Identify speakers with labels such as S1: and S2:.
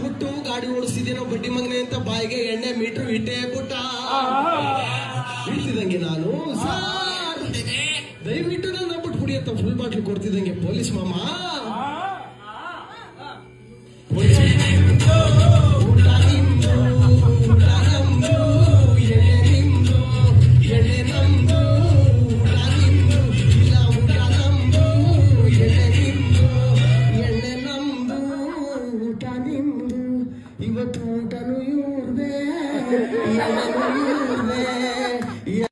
S1: ಬಿಟ್ಟು ಗಾಡಿ ಓಡಿಸ್ತಿದ್ದೇನೋ ಬಡ್ಡಿ ಮಗನೆ ಅಂತ ಬಾಯಿಗೆ ಎಣ್ಣೆ ಮೀಟರ್ ಇಟ್ಟೇ ಬಿಟ್ಟ ಇಳ್ತಿದಂಗೆ ನಾನು ಸಾರ್ ದಯವಿಟ್ಟು ನನ್ನ ಬಿಟ್ಬಿಡಿ ಅಂತ ಫುಲ್ ಬಾಟ್ಲು ಕೊಡ್ತಿದ್ದಂಗೆ ಪೊಲೀಸ್ ಮಾಮ ಪೊಲೀಸ್